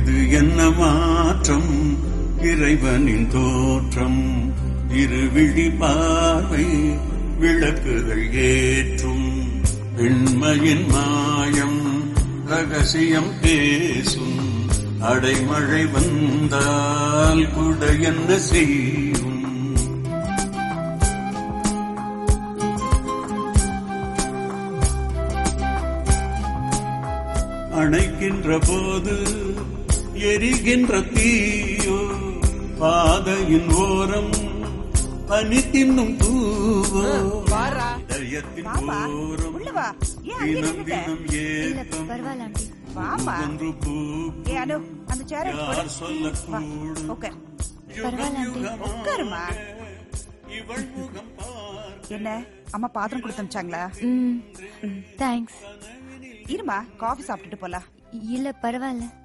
இது என்ன மாற்றம் இறைவனின் தோற்றம் இருவிழி பார்வை விளக்குகள் ஏற்றும் பெண்மையின் மாயம் ரகசியம் பேசும் அடைமழை வந்தால் கூட என்ன செய்யும் அணைக்கின்ற போது எரிகின்ற தீயோ பாதையின் ஓரம் பனி தின்னும் பூவோ வாரா. இதயத்தின் வாப்பா, ஓரம் உள்ள வா. ஏன் அங்கே தினம் நின்னுட்ட? தினம் இல்ல ஏக்கம் பரவாயில்ல ஆண்டி வாமா ஒன்று பூ ஏ அனு அந்த சேர யார் சொல்லக்கூடும் உட்கார் பரவாயில்ல ஆண்டி உட்காருமா இவள் முகம் பார் என்ன அம்மா பாத்திரம் கொடுத்து அனுப்பிச்சாங்களா ம் தேங்க்ஸ் இருமா காஃபி சாப்பிட்டுட்டு போலாம் இல்ல பரவாயில்ல